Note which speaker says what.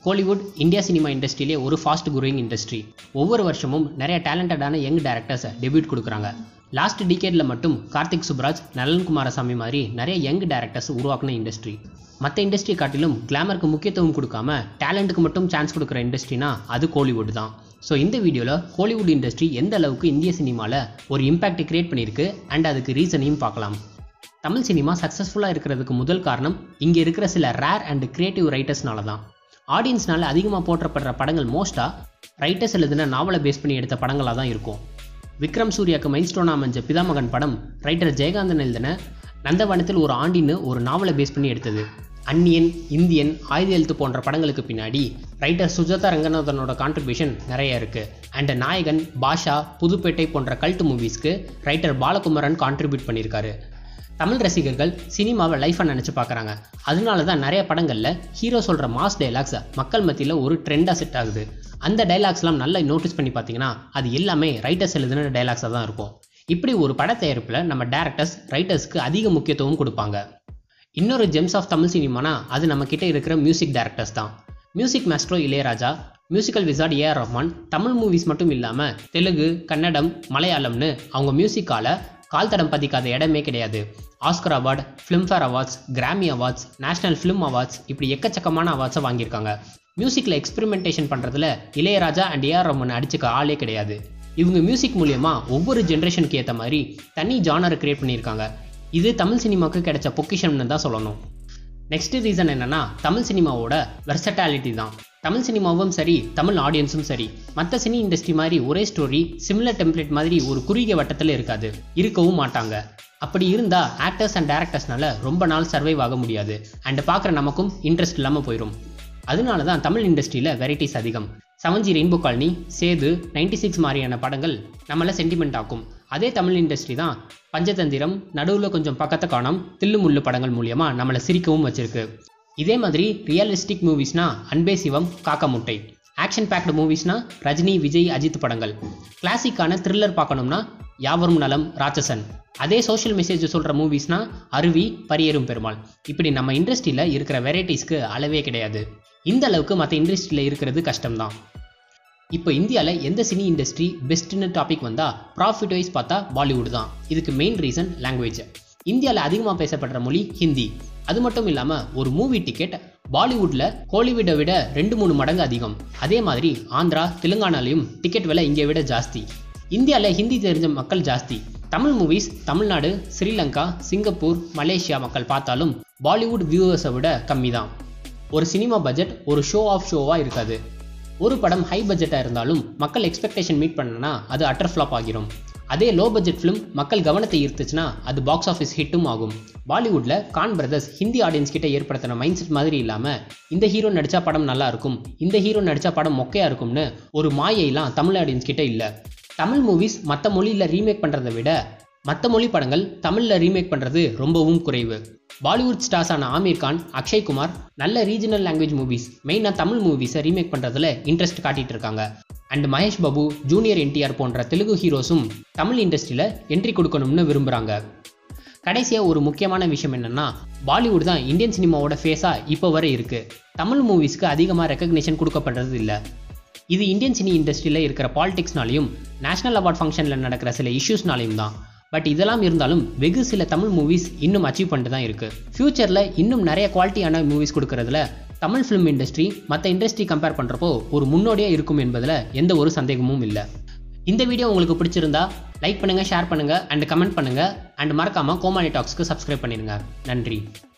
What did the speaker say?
Speaker 1: Kollywood India cinema இண்டஸ்ட்ரியிலே ஒரு fast growing industry ஒவ்வொரு வருஷமும் நிறைய டேலண்டடான யங் டேரக்டர்ஸ் டெபியூட் கொடுக்குறாங்க லாஸ்ட் டிகேடில் மட்டும் கார்த்திக் சுப்ராஜ் நலன் குமாரசாமி மாதிரி நிறைய யங் டேரக்டர்ஸ் உருவாக்குன இண்டஸ்ட்ரி மற்ற இண்டஸ்ட்ரி காட்டிலும் கிளாமருக்கு முக்கியத்துவம் கொடுக்காம டேலண்ட்டுக்கு மட்டும் சான்ஸ் கொடுக்குற இண்டஸ்ட்ரினா அது கோலிவுட் தான் ஸோ இந்த வீடியோவில் கோலிவுட் இண்டஸ்ட்ரி எந்த அளவுக்கு இந்திய சினிமாவில் ஒரு இம்பாக்ட் கிரியேட் பண்ணியிருக்கு அண்ட் அதுக்கு ரீசனையும் பார்க்கலாம் தமிழ் சினிமா சக்ஸஸ்ஃபுல்லாக இருக்கிறதுக்கு முதல் காரணம் இங்கே இருக்கிற சில ரேர் அண்ட் கிரியேட்டிவ் ரைட்டர்ஸ்னால தான் ஆடியன்ஸ்னால அதிகமாக போற்றப்படுற படங்கள் மோஸ்ட்டாக ரைட்டர்ஸ் எழுதின நாவலை பேஸ் பண்ணி எடுத்த படங்களாக தான் இருக்கும் விக்ரம் சூர்யாக்கு மைல்ஸ்டோன் அமைஞ்ச பிதாமகன் படம் ரைட்டர் ஜெயகாந்தன் எழுதின நந்தவனத்தில் ஒரு ஆண்டின்னு ஒரு நாவலை பேஸ் பண்ணி எடுத்தது அந்நியன் இந்தியன் ஆயுத எழுத்து போன்ற படங்களுக்கு பின்னாடி ரைட்டர் சுஜாதா ரங்கநாதனோட கான்ட்ரிபியூஷன் நிறைய இருக்கு அண்ட் நாயகன் பாஷா புதுப்பேட்டை போன்ற கல்ட் மூவிஸ்க்கு ரைட்டர் பாலகுமாரன் கான்ட்ரிபியூட் பண்ணியிருக்காரு தமிழ் ரசிகர்கள் சினிமாவை லைஃபாக நினச்சி பார்க்குறாங்க அதனால தான் நிறைய படங்களில் ஹீரோ சொல்கிற மாஸ் டைலாக்ஸ் மக்கள் மத்தியில் ஒரு ட்ரெண்டாக செட் ஆகுது அந்த டைலாக்ஸ்லாம் நல்லா நோட்டீஸ் பண்ணி பார்த்தீங்கன்னா அது எல்லாமே ரைட்டர்ஸ் எழுதின டைலாக்ஸாக தான் இருக்கும் இப்படி ஒரு பட தயாரிப்பில் நம்ம டேரக்டர்ஸ் ரைட்டர்ஸ்க்கு அதிக முக்கியத்துவம் கொடுப்பாங்க இன்னொரு ஜெம்ஸ் ஆஃப் தமிழ் சினிமானா அது நம்ம கிட்ட இருக்கிற மியூசிக் டைரக்டர்ஸ் தான் music maestro Ilaiyaraaja musical wizard AR Rahman Tamil movies மட்டும் இல்லாமல் தெலுங்கு கன்னடம் மலையாளம்னு அவங்க மியூசிக்கால கால் தடம் பதிக்காத இடமே கிடையாது Oscar award Filmfare awards Grammy awards national film awards இப்படி எக்கச்சக்கமான அவார்ட்ஸை வாங்கியிருக்காங்க மியூசிக்கில் எக்ஸ்பெரிமெண்டேஷன் பண்ணுறதுல இளையராஜா அண்ட் ஏஆர் ரஹ்மான் அடிச்சுக்க ஆளே கிடையாது இவங்க மியூசிக் மூலியமா ஒவ்வொரு ஜென்ரேஷனுக்கு ஏற்ற மாதிரி தனி ஜானரை கிரியேட் பண்ணியிருக்காங்க இது தமிழ் சினிமாவுக்கு கிடைச்ச பொக்கிஷம்னு தான் சொல்லணும் நெக்ஸ்ட் ரீசன் என்னன்னா தமிழ் சினிமாவோட வெர்சட்டாலிட்டி தான் தமிழ் சினிமாவும் சரி தமிழ் ஆடியன்ஸும் சரி மற்ற சினி இண்டஸ்ட்ரி மாதிரி ஒரே ஸ்டோரி சிமிலர் டெம்ப்ளேட் மாதிரி ஒரு குறுகிய வட்டத்தில் இருக்காது இருக்கவும் மாட்டாங்க அப்படி இருந்தால் ஆக்டர்ஸ் அண்ட் டேரக்டர்ஸ்னால ரொம்ப நாள் சர்வைவ் ஆக முடியாது அண்ட் பார்க்குற நமக்கும் இன்ட்ரெஸ்ட் இல்லாமல் போயிடும் அதனால தான் தமிழ் இண்டஸ்ட்ரியில் வெரைட்டிஸ் அதிகம் seven G rainbow colony Sethu ninety six மாதிரியான படங்கள் நம்மளை சென்டிமெண்ட் ஆக்கும் அதே தமிழ் இண்டஸ்ட்ரி தான் பஞ்சதந்திரம் நடுவில் கொஞ்சம் பக்கத்தை காணோம் தில்லு முள்ளு படங்கள் மூலியமாக நம்மளை சிரிக்கவும் வச்சிருக்கு இதே மாதிரி ரியலிஸ்டிக் மூவிஸ்னா அன்பே சிவம் காக்கா முட்டை ஆக்ஷன் பேக்டு மூவிஸ்னா ரஜினி விஜய் அஜித் படங்கள் கிளாசிக்கான த்ரில்லர் பார்க்கணும்னா யாவரும் நலம் ராட்சசன் அதே சோஷியல் மெசேஜ் சொல்கிற மூவிஸ்னா அருவி பரியேறும் பெருமாள் இப்படி நம்ம இண்டஸ்ட்ரியில் இருக்கிற வெரைட்டிஸ்க்கு அளவே கிடையாது இந்த அளவுக்கு மற்ற இண்டஸ்ட்ரியில் இருக்கிறது கஷ்டம்தான் இப்போ இந்தியாவில் எந்த சினி இண்டஸ்ட்ரி பெஸ்ட்னு டாபிக் வந்தால் ப்ராஃபிட் வைஸ் பார்த்தா பாலிவுட் தான் இதுக்கு மெயின் ரீசன் லாங்குவேஜ் இந்தியாவில் அதிகமாக பேசப்படுற மொழி ஹிந்தி அது மட்டும் இல்லாமல் ஒரு மூவி டிக்கெட் பாலிவுட்டில் கோலிவுட்டை விட ரெண்டு மூணு மடங்கு அதிகம் அதே மாதிரி ஆந்திரா தெலுங்கானாலையும் டிக்கெட் விலை இங்கே விட ஜாஸ்தி இந்தியாவில் ஹிந்தி தெரிஞ்ச மக்கள் ஜாஸ்தி Tamil movies Tamil Nadu Sri Lanka Singapore Malaysia மக்கள் பார்த்தாலும் பாலிவுட் வியூவர்ஸை விட கம்மி தான் ஒரு சினிமா பட்ஜெட் ஒரு ஷோ ஆஃப் ஷோவாக இருக்காது ஒரு படம் ஹை பட்ஜெட்டாக இருந்தாலும் மக்கள் எக்ஸ்பெக்டேஷன் மீட் பண்ணனா அது அட்டர் ஃப்ளாப் ஆகிரும் அதே லோ பட்ஜெட் ஃபிலிம் மக்கள் கவனத்தை ஈர்த்துச்சுன்னா அது பாக்ஸ் ஆஃபீஸ் ஹிட்டும் ஆகும் பாலிவுட்ல கான் பிரதர்ஸ் ஹிந்தி ஆடியன்ஸ் கிட்ட ஏற்படுத்தின மைண்ட் செட் மாதிரி இல்லாமல் இந்த ஹீரோ நடிச்சா படம் நல்லா இருக்கும் இந்த ஹீரோ நடிச்சா படம் மொக்கையா இருக்கும்னு ஒரு மாயைலாம் தமிழ் ஆடியன்ஸ் கிட்ட இல்லை தமிழ் மூவிஸ் மற்ற மொழியில் ரீமேக் பண்ணுறதை விட மற்ற மொழி படங்கள் தமிழில் ரீமேக் பண்ணுறது ரொம்பவும் குறைவு பாலிவுட் ஸ்டார்ஸான ஆமீர் கான் அக்ஷய் குமார் நல்ல ரீஜனல் லாங்குவேஜ் மூவிஸ் மெயினாக தமிழ் மூவிஸை ரீமேக் பண்ணுறதுல இன்ட்ரெஸ்ட் காட்டிட்டு இருக்காங்க அண்ட் மகேஷ் பாபு ஜூனியர் என்டிஆர் போன்ற தெலுங்கு ஹீரோஸும் தமிழ் இண்டஸ்ட்ரியில் என்ட்ரி கொடுக்கணும்னு விரும்புகிறாங்க கடைசியாக ஒரு முக்கியமான விஷயம் என்னென்னா பாலிவுட் தான் இந்தியன் சினிமாவோட ஃபேஸாக இப்போ வரை இருக்குது தமிழ் மூவிஸ்க்கு அதிகமாக ரெக்கக்னிஷன் கொடுக்கப்படுறது இல்லை இது இந்தியன் சினி இண்டஸ்ட்ரியில் இருக்கிற பாலிடிக்ஸ்னாலையும் நேஷனல் அவார்ட் ஃபங்க்ஷனில் நடக்கிற சில இஷ்யூஸ்னாலையும் தான் பட் இதெல்லாம் இருந்தாலும் வெகு சில தமிழ் மூவிஸ் இன்னும் அச்சீவ் பண்ணிட்டு தான் இருக்கு ஃபியூச்சரில் இன்னும் நிறைய குவாலிட்டியான மூவிஸ் கொடுக்கறதுல தமிழ் ஃபிலிம் இண்டஸ்ட்ரி மற்ற இண்டஸ்ட்ரி கம்பேர் பண்ணுறப்போ ஒரு முன்னோடியாக இருக்கும் என்பதில் எந்த ஒரு சந்தேகமும் இல்லை இந்த வீடியோ உங்களுக்கு பிடிச்சிருந்தா லைக் பண்ணுங்கள் ஷேர் பண்ணுங்கள் அண்ட் கமெண்ட் பண்ணுங்கள் அண்ட் மறக்காமல் கோமாளி டாக்ஸ்க்கு சப்ஸ்கிரைப் பண்ணிடுங்க நன்றி